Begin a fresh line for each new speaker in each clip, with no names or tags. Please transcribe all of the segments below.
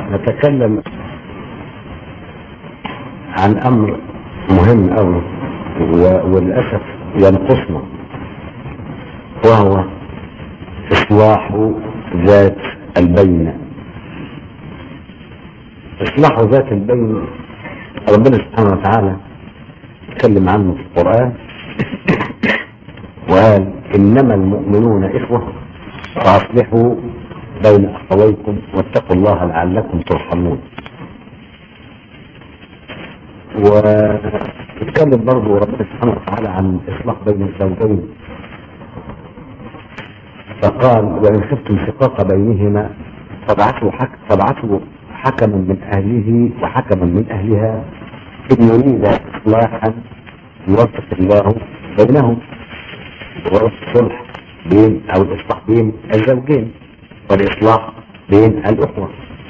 نتكلم عن امر مهم قوي وللاسف ينقصنا وهو اصلاح ذات البين اصلاح ذات البين ربنا سبحانه وتعالى اتكلم عنه في القران وقال انما المؤمنون اخوه فاصلحوا بين اخويكم واتقوا الله لعلكم ترحمون واتكلم برضه ربنا سبحانه وتعالى عن اصلاح بين الزوجين فقال وان خفتم شقاق بينهما فابعثوا حك فابعثوا حكما من اهله وحكما من اهلها ان يريد اصلاحا يوفق الله بينهم والصلح بين او الاصلاح بين الزوجين والاصلاح بين الاخوه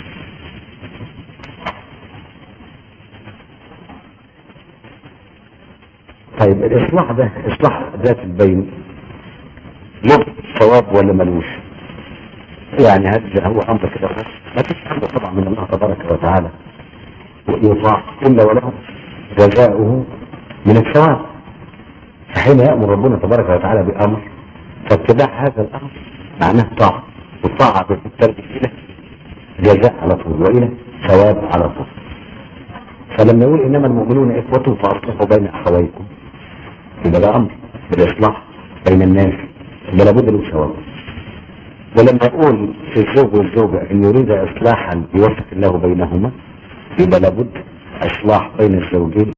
طيب الاصلاح ده اصلاح ذات البين له ثواب ولا ملوش يعني هذا هو امر كده بس ما فيش امر طبعا من الله تبارك وتعالى يطاع الا وله جزاؤه من الثواب فحين يامر ربنا تبارك وتعالى بامر فاتباع هذا الامر معناه طاعه والطاعه بالتالي الى جزاء على طول والى ثواب على طول فلما يقول انما المؤمنون اخوه فاصلحوا بين اخويكم يبقى ده امر بالاصلاح بين الناس يبقى لابد له ثواب ولما يقول في الزوج والزوجه ان يريد اصلاحا يوفق الله بينهما يبقى لابد اصلاح بين الزوجين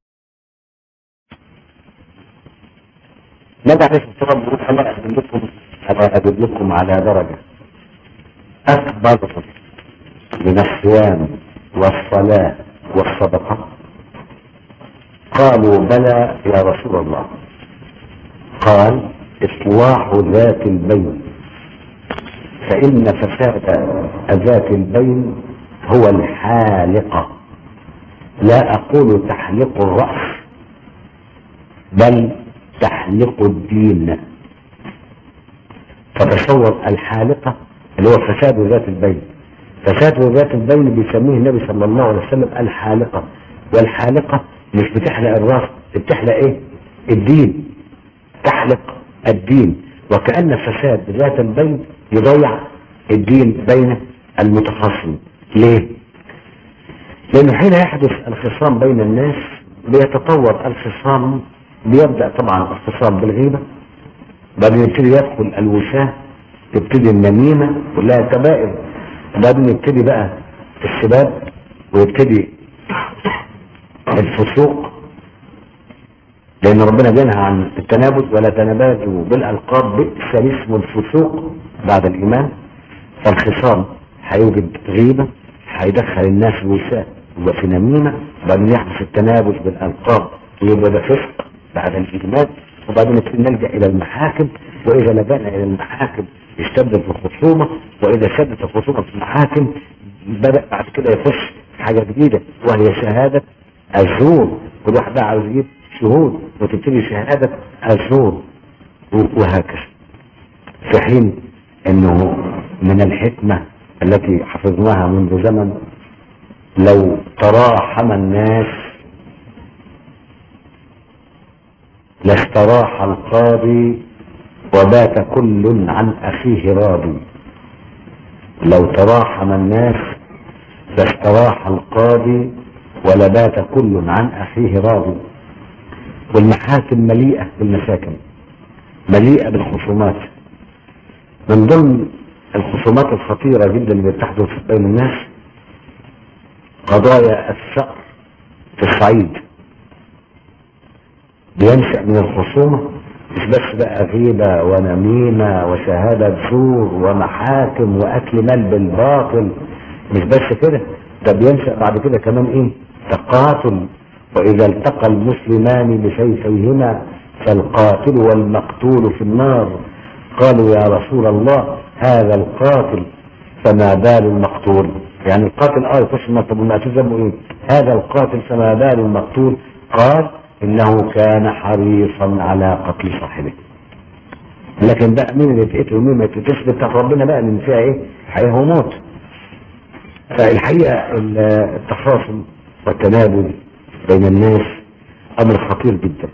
ماذا عليه الصلاه والسلام انا ادلكم انا ادلكم على درجه اكبر من الصيام والصلاه والصدقه قالوا بلى يا رسول الله قال اصلاح ذات البين فان فساد ذات البين هو الحالقه لا اقول تحلق الراس بل تحلق الدين فتصور الحالقه اللي هو فساد ذات البين فساد ذات البين بيسميه النبي صلى الله عليه وسلم الحالقه والحالقه مش بتحلق الراس بتحلق ايه الدين تحلق الدين وكأن فساد ذات البين يضيع الدين بين المتخاصمين ليه لانه حين يحدث الخصام بين الناس بيتطور الخصام بيبدأ طبعا الخصام بالغيبة بعدين يبتدي يدخل الوشاة تبتدي النميمة كلها كبائر بعدين يبتدي بقى السباب ويبتدي الفسوق لان ربنا بينهى عن التنابز ولا تنابزوا بالالقاب بئس الاسم الفسوق بعد الايمان فالخصام هيوجد غيبه هيدخل الناس وساء يبقى في نميمه وبعدين يحدث التنابز بالالقاب ويبقى ده فسق بعد الايمان وبعدين نبتدي نلجا الى المحاكم واذا لجانا الى المحاكم يشتد الخصومه واذا شدت الخصومه في المحاكم بدا بعد كده يخش حاجه جديده وهي شهاده الزور كل واحد بقى عاوز يجيب شهود وتبتدي شهادة الزور وهكذا في حين انه من الحكمة التي حفظناها منذ زمن لو تراحم الناس لاستراح القاضي وبات كل عن اخيه راضي لو تراحم الناس لاستراح القاضي ولبات كل عن اخيه راضي والمحاكم مليئة بالمشاكل مليئة بالخصومات من ضمن الخصومات الخطيرة جدا اللي بتحدث بين الناس قضايا الثأر في الصعيد بينشأ من الخصومة مش بس بقى غيبة ونميمة وشهادة زور ومحاكم وأكل مال بالباطل مش بس كده ده بينشأ بعد كده كمان ايه تقاتل وإذا التقى المسلمان بسيفيهما فالقاتل والمقتول في النار قالوا يا رسول الله هذا القاتل فما بال المقتول يعني القاتل اه يخش النار طب ما ذنبه ايه هذا القاتل فما بال المقتول قال انه كان حريصا على قتل صاحبه لكن بقى مين اللي يتقتل ومين ما يتقتلش بتاعت ربنا بقى ان فيها ايه حياه وموت فالحقيقة التخاصم والتنابل بين الناس امر خطير جدا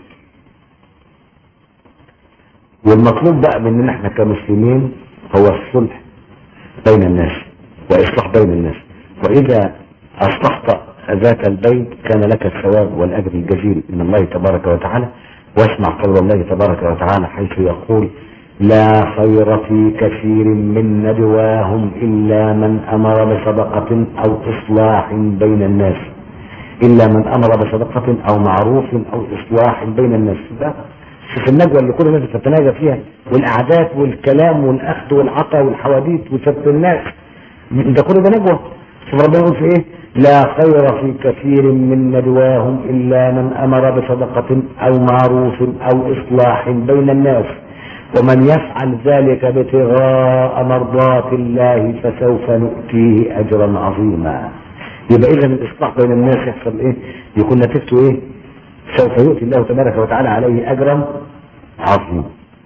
والمطلوب بقى مننا احنا كمسلمين هو الصلح بين الناس واصلاح بين الناس واذا اصلحت ذات البيت كان لك الثواب والاجر الجزيل من الله تبارك وتعالى واسمع قول الله تبارك وتعالى حيث يقول لا خير في كثير من نجواهم الا من امر بصدقه او اصلاح بين الناس الا من امر بصدقه او معروف او اصلاح بين الناس ده شوف النجوى اللي كل الناس بتتناجى فيها والقعدات والكلام والاخذ والعطاء والحواديت وسبت الناس ده كل ده نجوى شوف ربنا يقول في ايه لا خير في كثير من نجواهم الا من امر بصدقه او معروف او اصلاح بين الناس ومن يفعل ذلك ابتغاء مرضات الله فسوف نؤتيه اجرا عظيما يبقى اذا الاصلاح بين الناس يحصل ايه يكون نتيجته ايه سوف يؤتي الله تبارك وتعالى عليه اجرا عظيما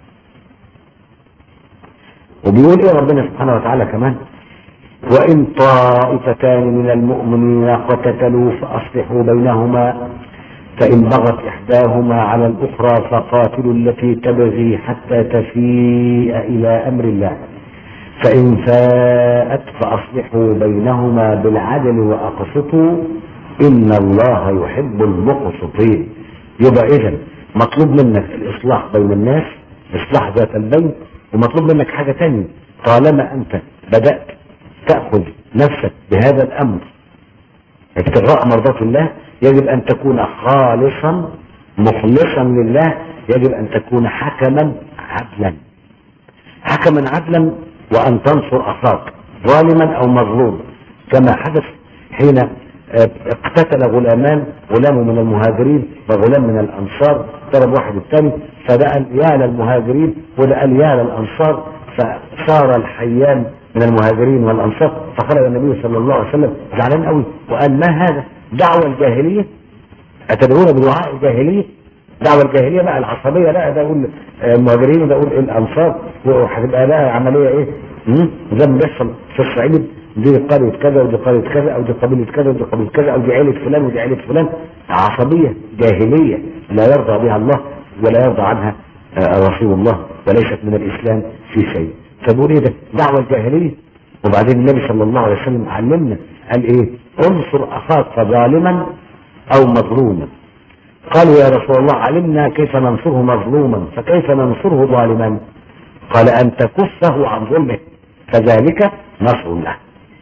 وبيقول ايه ربنا سبحانه وتعالى كمان وان طائفتان من المؤمنين اقتتلوا فاصلحوا بينهما فان بغت احداهما على الاخرى فقاتلوا التي تبغي حتى تفيء الى امر الله فان فاءت فاصلحوا بينهما بالعدل واقسطوا ان الله يحب المقسطين يبقى اذا مطلوب منك الاصلاح بين الناس اصلاح ذات البين ومطلوب منك حاجة تانية طالما انت بدأت تأخذ نفسك بهذا الامر ابتغاء مرضات الله يجب ان تكون خالصا مخلصا لله يجب ان تكون حكما عدلا حكما عدلا وان تنصر اخاك ظالما او مظلوم كما حدث حين اقتتل غلامان غلام من المهاجرين وغلام من الانصار ضرب واحد الثاني فده قال يا للمهاجرين وده قال يا للانصار فصار الحيان من المهاجرين والانصار فخرج النبي صلى الله عليه وسلم زعلان قوي وقال ما هذا دعوه الجاهليه اتدعون بدعاء الجاهليه دعوة الجاهلية بقى العصبية لا ده يقول المهاجرين وده يقول الأنصار وهتبقى بقى عملية إيه؟ زي ما بيحصل في الصعيد دي قرية كذا ودي قرية كذا أو دي قبيلة كذا ودي قبيلة كذا أو دي عيلة فلان ودي عيلة فلان عصبية جاهلية لا يرضى بها الله ولا يرضى عنها رسول الله وليست من الإسلام في شيء فبقول إيه ده؟ دعوة الجاهلية وبعدين النبي صلى الله عليه وسلم علمنا قال إيه؟ انصر أخاك ظالما أو مظلوما قالوا يا رسول الله علمنا كيف ننصره مظلوما فكيف ننصره ظالما قال ان تكفه عن ظلمه فذلك نصر الله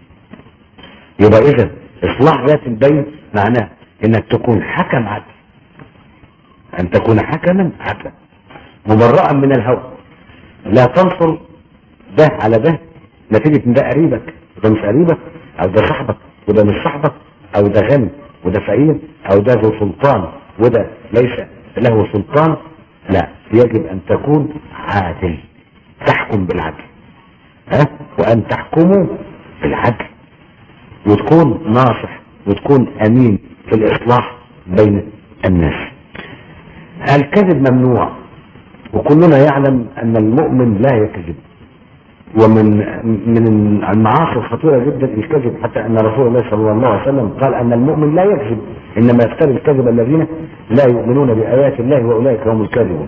يبقى اذا اصلاح ذات البين معناه انك تكون حكم عدل ان تكون حكما عدلا مبرئا من الهوى لا تنصر ده على ده نتيجة ان ده قريبك وده مش قريبك او ده صاحبك وده مش صاحبك او ده غني وده فقير او ده ذو سلطان وده ليس له سلطان لا يجب ان تكون عادل تحكم بالعدل ها وان تحكموا بالعدل وتكون ناصح وتكون امين في الاصلاح بين الناس الكذب ممنوع وكلنا يعلم ان المؤمن لا يكذب ومن من المعاصي الخطيره جدا الكذب حتى ان رسول الله صلى الله عليه وسلم قال ان المؤمن لا يكذب انما يفتري الكذب الذين لا يؤمنون بايات الله واولئك هم الكاذبون.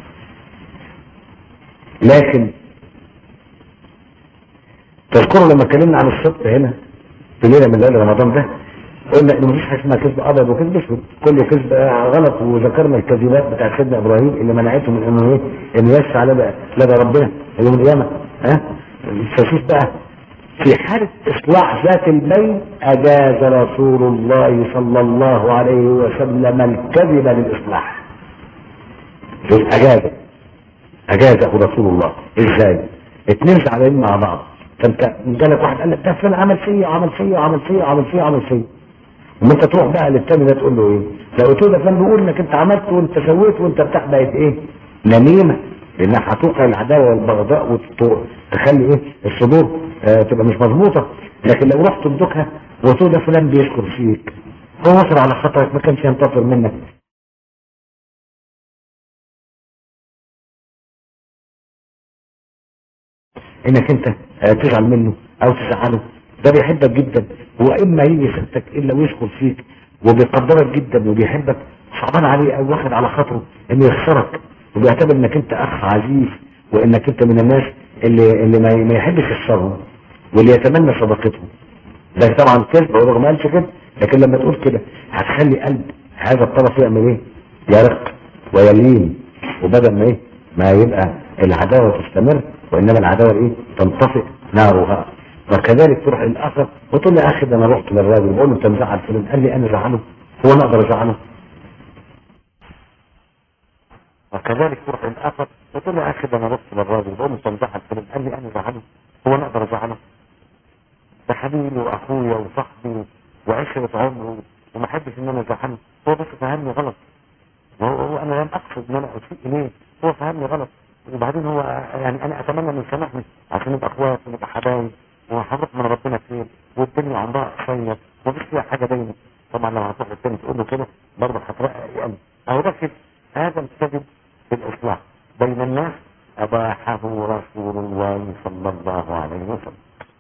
لكن تذكروا لما اتكلمنا عن الصدق هنا في ليله من ليالي رمضان ده قلنا ان مفيش حاجه اسمها كذب ابيض وكذب اسود كله كذب غلط وذكرنا الكذبات بتاع سيدنا ابراهيم اللي منعته من انه ايه انه يشفع لدى لدى ربنا يوم القيامه ها فشوف بقى في حالة إصلاح ذات البين أجاز رسول الله صلى الله عليه وسلم الكذب للإصلاح شوف أجاز أجازه رسول الله إزاي؟ اتنين زعلانين مع بعض فأنت جالك واحد قال لك ده فلان عمل فيا وعمل فيا وعمل فيا وعمل فيا وعمل فيا وما انت تروح بقى للتاني ده تقول له ايه؟ لو قلت له ده فلان بيقول انك انت عملت وانت سويت وانت بتاع بقت ايه؟ نميمه لانها هتوقع العداوه والبغضاء وتخلي ايه الصدور آه تبقى مش مظبوطه لكن لو رحت تدكها وتقول ده فلان بيشكر فيك هو وصل على خطرك ما كانش ينتظر منك انك انت آه تزعل منه او تزعله ده بيحبك جدا واما يجي ستك الا ويشكر فيك وبيقدرك جدا وبيحبك صعبان عليه او واخد على خاطره انه يخسرك وبيعتبر انك انت اخ عزيز وانك انت من الناس اللي اللي ما ما يحبش يخسرهم واللي يتمنى صداقتهم ده طبعا كذب هو ما قالش كده لكن لما تقول كده هتخلي قلب هذا الطرف يعمل ايه؟ يرق ويلين وبدل ما ايه؟ ما يبقى العداوه تستمر وانما العداوه ايه؟ تنطفئ نارها وكذلك تروح للاخر وتقول لي يا اخي ده انا رحت للراجل بقول له انت مزعل فلان قال لي انا زعله هو انا اقدر ازعله وكذلك تروح للاخر وتقول له يا اخي ده انا رحت للراجل بقول له انت مزعل فلان قال لي انا زعله هو انا اقدر ازعله ده حبيبي واخويا وصاحبي وعشرة عمري وما احبش ان انا ازعله هو بس فهمني غلط هو, هو انا لم اقصد ان انا اسيء اليه هو فهمني غلط وبعدين هو يعني انا اتمنى انه يسامحني عشان نبقى اخوات ونبقى حبايب وهنروح من ربنا خير والدنيا عمرها قصير ومفيش فيها حاجه باينه طبعا لو هتروح التاني تقول له كده برضه هترقق قلبي اهو ده كده هذا الكذب في الاصلاح بين الناس اباحه رسول الله صلى الله عليه وسلم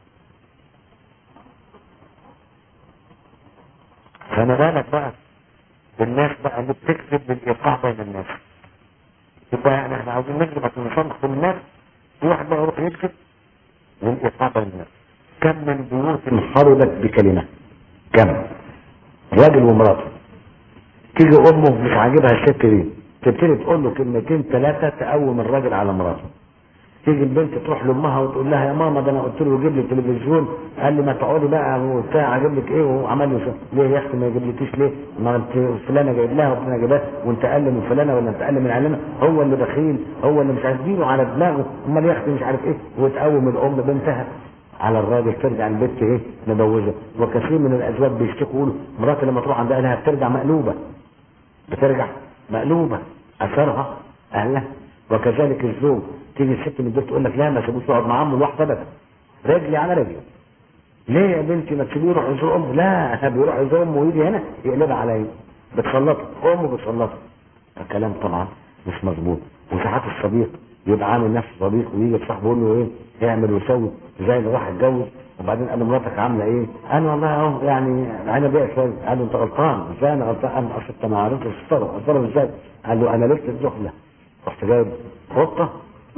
فما بالك بقى بالناس بقى اللي بتكذب للايقاع بين الناس يبقى يعني احنا عاوزين نكذب عشان نصنف كل الناس في واحد بقى يروح يكذب للايقاع بين الناس كم من بيوت انخربت بكلمه كم راجل ومراته تيجي امه مش عاجبها الست دي تبتدي تقول له كلمتين ثلاثه تقوم الراجل على مراته تيجي البنت تروح لامها وتقول لها يا ماما ده انا قلت له جيب لي التلفزيون قال لي ما تقعدي بقى وبتاع اجيب لك ايه وعمل لي ليه يا اختي ما يجيبلكيش ليه؟ ما انت فلانه جايب لها وفلانه جايبها وانت اقل من فلانه ولا انت اقل من علانه هو اللي بخيل هو اللي مش عارف دينه على دماغه امال يا اختي مش عارف ايه وتقوم الام بنتها على الراجل ترجع البنت ايه مبوزه وكثير من الازواج بيشتكوا يقولوا مراتي لما تروح عند اهلها بترجع مقلوبه بترجع مقلوبه اثرها اهلها وكذلك الزوج تيجي الست من البيت تقول لك لا ما تسيبوش يقعد مع عمه لوحده ابدا رجلي على رجله ليه يا بنتي ما تسيبيه يروح يزور امه لا بيروح يزور امه ويجي هنا يقلبها عليا بتسلطه امه بتسلطه الكلام طبعا مش مظبوط وساعات الصديق يبقى عامل نفسه صديق ويجي صاحبه يقول له ايه اعمل وسوي زي اللي راح اتجوز وبعدين قال له مراتك عامله ايه؟ قال له والله اهو يعني عيني بيع شويه قال له انت غلطان ازاي انا غلطان؟ قال له اصل انت ما عرفتش تتصرف اتصرف ازاي؟ قال له انا لبست الدخله رحت جايب قطه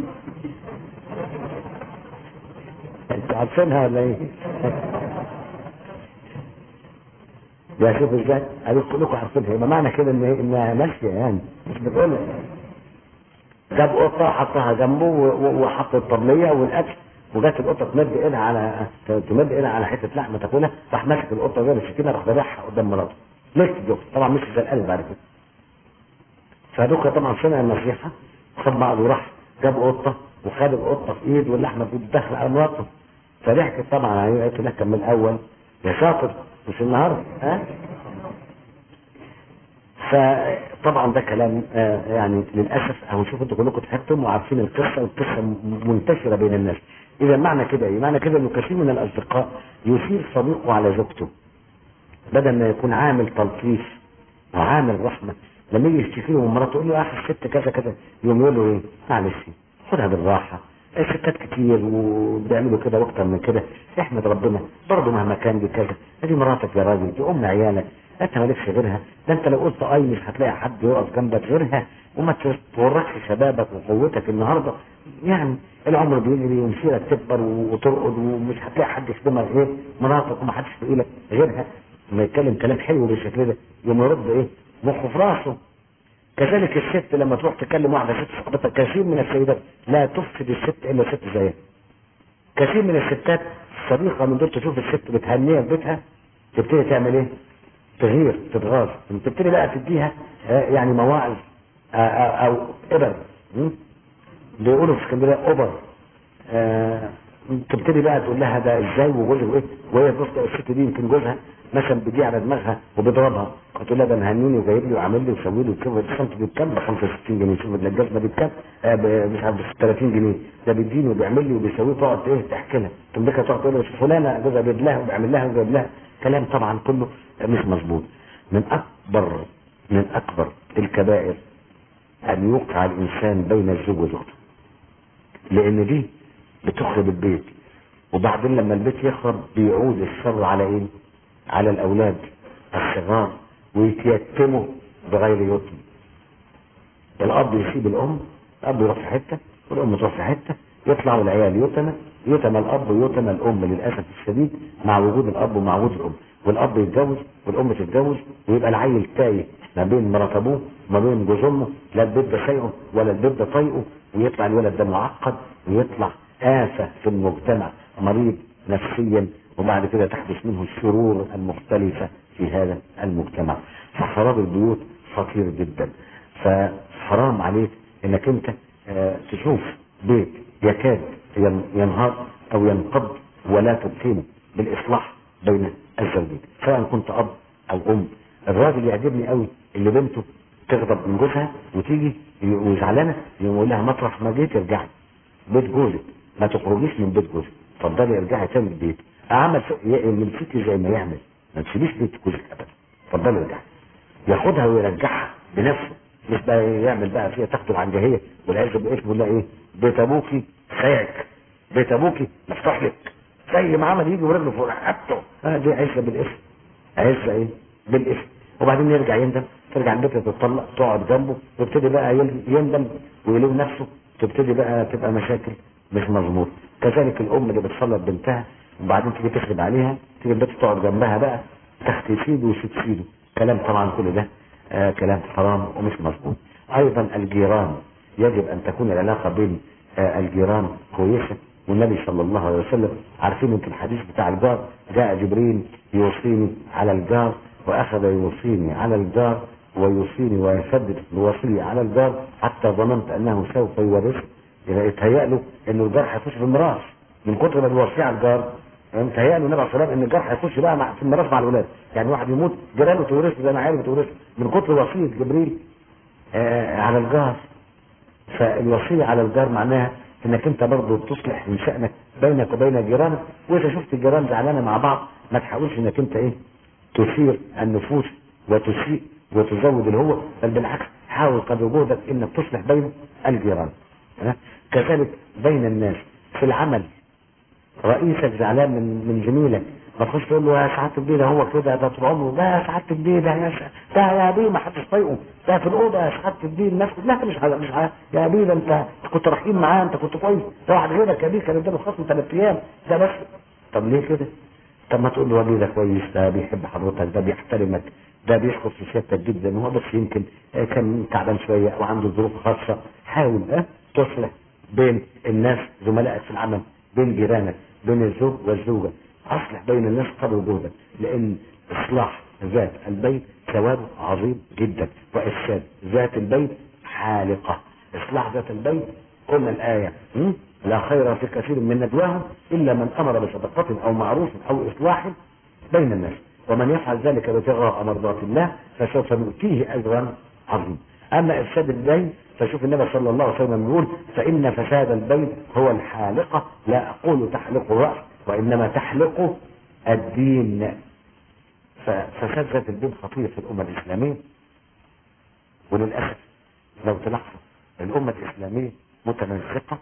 انتوا عارفينها ولا ايه؟ يا شوف ازاي؟ قالوا كلكم عارفينها يبقى معنى كده ان ايه؟ انها ماشيه يعني مش بتقولها جاب قطه حطها جنبه وحط الطبليه والاكل وجت القطه تمد ايدها على تمد ايدها على حته لحمه تاكلها راح ماسك القطه زي السكينه راح ذبحها قدام مراته لسه الجوز طبعا مش زي القلب بعد كده فدوكا طبعا سمع النصيحه خد بعضه وراح جاب قطه وخد القطه في ايد واللحمه بتدخل على مراته فضحكت طبعا عليه قالت له كان من الاول يا شاطر مش النهارده ها فطبعا ده كلام آه يعني للاسف اهو شوفوا انتوا كلكم ضحكتم وعارفين القصه والقصه منتشره بين الناس اذا معنى كده ايه؟ معنى كده انه كثير من الاصدقاء يثير صديقه على زوجته بدل ما يكون عامل تلطيف وعامل رحمه لما يجي يشتكي له من مراته يقول له يا اخي الست كذا كذا يقوم يقول له ايه؟ معلش خدها بالراحه الستات كتير وبيعملوا كده واكتر من كده احمد ربنا برضه مهما كان دي كذا ادي مراتك يا راجل دي ام عيالك انت مالكش غيرها ده انت لو قلت اي مش هتلاقي حد يقف جنبك غيرها وما تورطش شبابك وقوتك النهارده يعني العمر بيجري ومسيرك تكبر وترقد ومش هتلاقي حد يخدمك غير مراتك وما حدش يقول لك غيرها لما يتكلم كلام حلو بالشكل ده يقوم يرد ايه مخه في راسه كذلك الست لما تروح تكلم واحده ست صاحبتها كثير من السيدات لا تفسد الست الا ست زيها كثير من الستات صديقه من دول تشوف الست بتهنيها في بيتها تبتدي تعمل ايه؟ تغير تتغاظ تبتدي بقى تديها يعني مواعظ او ابر بيقولوا في اسكندريه اوبر تبتدي بقى تقول لها ده ازاي وجوزها ايه وهي تبص الست دي يمكن جوزها مثلا بيجي على دماغها وبيضربها تقول لها ده مهنيني وجايب لي وعامل لي وسوي لي وشوف الشنطه دي بكام ب 65 جنيه شوف الجزمه دي بكام آه مش عارف ب 30 جنيه ده بيديني وبيعمل لي وبيسوي تقعد ايه تحكي لها تملكها تقعد تقول لها فلانه جوزها جايب لها وبيعمل لها وجايب لها كلام طبعا كله مش مظبوط من اكبر من اكبر الكبائر ان يوقع الانسان بين الزوج وزوجته لان دي بتخرب البيت وبعدين لما البيت يخرب بيعود الشر على ايه على الاولاد الصغار ويتيتموا بغير يتم الاب يسيب الام الاب يروح في حته والام تروح في حته يطلعوا العيال يتمى يتمى الاب ويتمى الام للاسف الشديد مع وجود الاب ومع وجود الام والاب يتجوز والام تتجوز ويبقى العيل تايه ما بين مرات ابوه وما بين جوز امه لا البيت ده سايقه ولا البيت ده طايقه ويطلع الولد ده معقد ويطلع آفة في المجتمع مريض نفسيا وبعد كده تحدث منه الشرور المختلفة في هذا المجتمع فخراب البيوت خطير جدا فحرام عليك انك انت آه، تشوف بيت يكاد ين- ينهار او ينقض ولا تقيمه بالاصلاح بين الزوجين سواء كنت اب او ام الراجل يعجبني قوي اللي بنته تغضب من جوزها وتيجي وزعلانه يقوم يقول لها مطرح ما جيت ارجعي بيت جوزك ما تخرجيش من بيت جوزك اتفضلي ارجعي تاني البيت اعمل ف- ي- من فيكي زي ما يعمل ما تسيبيش بيت جوزك ابدا اتفضلي ارجعي ياخدها ويرجعها بنفسه مش بقى يعمل بقى فيها تاخده العنجهيه والعياذ بالله يقول لها ايه بيت ابوكي ساك بيت ابوكي مفتوح لك زي ما عمل يجي ورجله فوق رقبته آه دي عزه بالاسم عزه ايه بالاسم وبعدين يرجع يندم ترجع البيت تتطلق تقعد جنبه ويبتدي بقى يل- يندم ويلوم نفسه تبتدي بقى تبقى مشاكل مش مظبوط كذلك الام اللي بتصلت بنتها وبعدين تيجي تخدم عليها تيجي البنت تقعد جنبها بقى تحت سيده وشيت سيده كلام طبعا كل ده آه كلام حرام ومش مظبوط ايضا الجيران يجب ان تكون العلاقه بين آه الجيران كويسه والنبي صلى الله عليه وسلم عارفين انتم الحديث بتاع الجار جاء جبريل يوصيني على الجار واخذ يوصيني على الجار ويوصيني ويسدد الوصية على الجار حتى ظننت انه سوف يورث اذا اتهيأ له انه الجار هيخش في الميراث من كتر ما بيوصي على الجار متهيأ له النبي عليه الصلاه والسلام ان الجار هيخش بقى مع في الميراث مع الولاد يعني واحد يموت جيرانه تورثه زي ما عياله بتورثه من كتر وصيه جبريل آه على الجار فالوصيه على الجار معناها انك انت برضه تصلح من شأنك بينك وبين جيرانك واذا شفت الجيران زعلانه مع بعض ما تحاولش انك انت ايه تثير النفوس وتسيء وتزود الهوى بل بالعكس حاول قدر جهدك انك تصلح بين الجيران ها؟ كذلك بين الناس في العمل رئيسك زعلان من من زميلك ما تخش تقول له يا سعاده البيه ده هو كده ده طول عمره ده يا سعاده البيه ده يا س- ده يا بيه ما حدش طايقه ده في الاوضه يا سعاده البيه الناس كلها مش ع- مش ع- يا بيه ده انت كنت رحيم معاه انت كنت كويس ده واحد غيرك يا بيه كان اداله خصم ثلاث ايام ده بس طب ليه كده؟ طب ما تقول له يا بيه ده كويس ده بيحب حضرتك ده بيحترمك ده بيشكر في سيادتك جدا هو بس يمكن آه، كان تعبان شويه او عنده ظروف خاصه حاول اه تصلح بين الناس زملائك في العمل بين جيرانك بين الزوج والزوجه اصلح بين الناس قدر جهدك لان اصلاح ذات البيت ثوابه عظيم جدا وافساد ذات البيت حالقه اصلاح ذات البيت قلنا الايه م? لا خير في كثير من نجواهم الا من امر بصدقه او معروف او اصلاح بين الناس ومن يفعل ذلك ابتغاء مرضات الله فسوف نؤتيه اجرا عظيما اما افساد البيت فشوف النبي صلى الله عليه وسلم يقول فان فساد البيت هو الحالقه لا اقول تحلق الراس وانما تحلق الدين ففساد ذات البيت خطير في الامه الاسلاميه وللاسف لو تلاحظوا الامه الاسلاميه متمزقه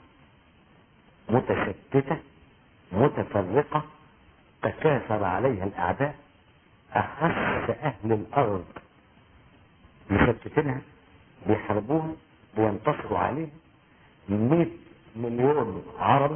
متشتته متفرقه تكاثر عليها الاعداء اخس اهل الارض مشتتينها بيحاربوها بينتصروا عليها 100 مليون عربي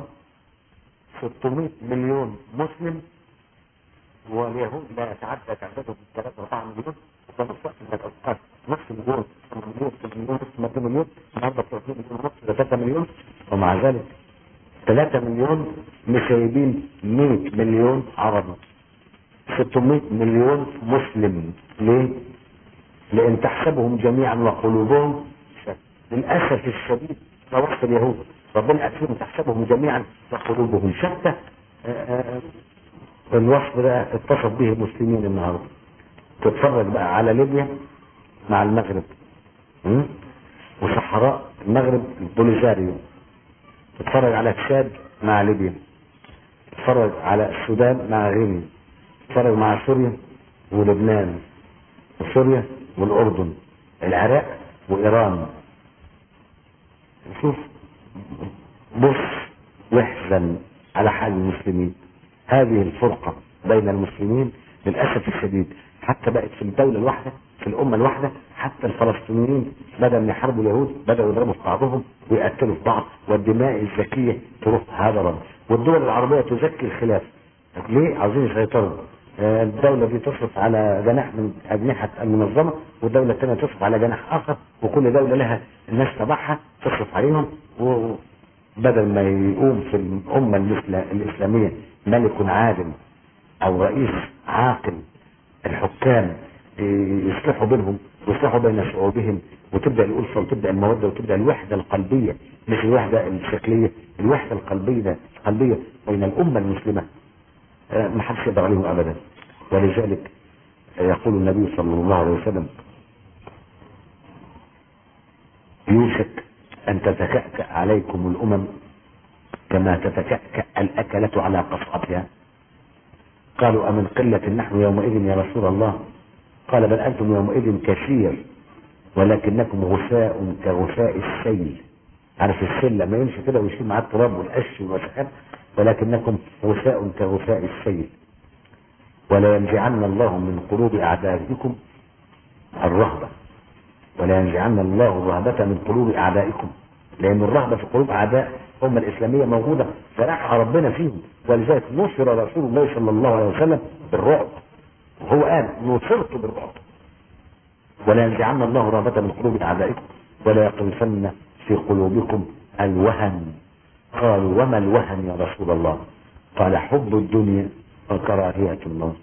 600 مليون مسلم واليهود لا يتعدى تعدادهم 3 4 مليون وفي نفس الوقت من الارقام نص مليون مليون مليون نص مليون مليون النهارده 30 مليون ونص 3 مليون ومع ذلك 3 مليون مسيبين 100 مليون عربي 600 مليون مسلم ليه؟ لان تحسبهم جميعا وقلوبهم شتى. للاسف الشديد ده وصف اليهود ربنا قال فيهم تحسبهم جميعا وقلوبهم شتى آه، آه، الوصف ده اتصف به المسلمين النهارده تتفرج بقى على ليبيا مع المغرب م? وصحراء المغرب البوليزاريو تتفرج على تشاد مع ليبيا تتفرج على السودان مع غينيا تتفرج مع سوريا ولبنان وسوريا والاردن العراق وايران شوف بص واحزن على حال المسلمين هذه الفرقة بين المسلمين للأسف الشديد حتى بقت في الدولة الواحدة في الأمة الواحدة حتى الفلسطينيين بدل من يحاربوا اليهود بدأوا يضربوا في بعضهم ويقتلوا في بعض والدماء الزكية تروح هذا والدول العربية تزكي الخلاف ليه عاوزين يسيطروا آه، الدولة دي تصرف على جناح من أجنحة المنظمة والدولة الثانية تصرف على جناح آخر وكل دولة لها الناس تبعها تصرف عليهم وبدل ما يقوم في الأمة الإسلامية ملك عادل أو رئيس عاقل الحكام يصلحوا بينهم ويصلحوا بين شعوبهم وتبدا الالفه وتبدا الموده وتبدا الوحده القلبيه مش الوحده الشكليه الوحده القلبيه القلبيه بين الامه المسلمه آه، ما حدش يقدر عليهم ابدا ولذلك يقول النبي صلى الله عليه وسلم يوشك ان تتكأكأ عليكم الامم كما تتكأكأ الاكلة على قصعتها قالوا أمن قلة نحن يومئذ يا رسول الله قال بل أنتم يومئذ كثير ولكنكم غثاء كغثاء السيل عارف السيل لما يمشي كده ويشيل معاه التراب والقش والوسخات ولكنكم غثاء كغثاء السيل ولا ينزعن الله من قلوب أعدائكم الرهبة ولا ينزعن الله الرهبة من قلوب أعدائكم لأن الرهبة في قلوب أعداء الأمة الإسلامية موجودة فرحها ربنا فيهم ولذلك نصر رسول الله صلى الله عليه وسلم بالرعب وهو قال نصرت بالرعب ولا ينزعن الله رهبة من قلوب أعدائكم ولا يقذفن في قلوبكم الوهن قالوا وما الوهن يا رسول الله قال حب الدنيا وكراهية الموت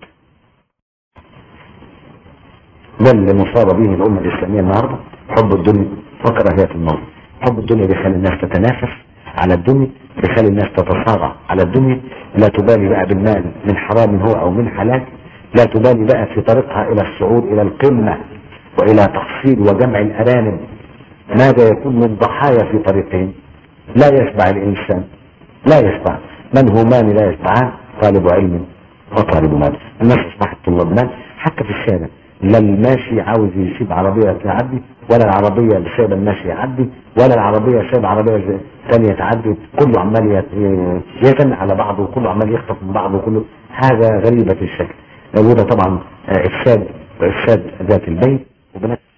ده اللي مصاب به الأمة الإسلامية النهاردة حب الدنيا وكراهية الموت حب الدنيا بيخلي الناس تتنافس على الدنيا بيخلي الناس تتصارع على الدنيا لا تبالي بقى بالمال من حرام هو او من حلال لا تبالي بقى في طريقها الى الصعود الى القمة والى تحصيل وجمع الارانب ماذا يكون من ضحايا في طريقهم لا يشبع الانسان لا يشبع من هو مان لا يشبعان طالب علم وطالب مال الناس اصبحت طلاب مال حتى في الشارع لا الماشي عاوز يسيب عربية تعدي ولا العربية اللي سايبه الماشي يعدي ولا العربية سايبه عربية ثانية تعدي كله عمال يتن على بعضه وكله عمال يخطف من بعضه وكله حاجة غريبة الشكل وده طبعا افساد وافساد ذات البيت وبنات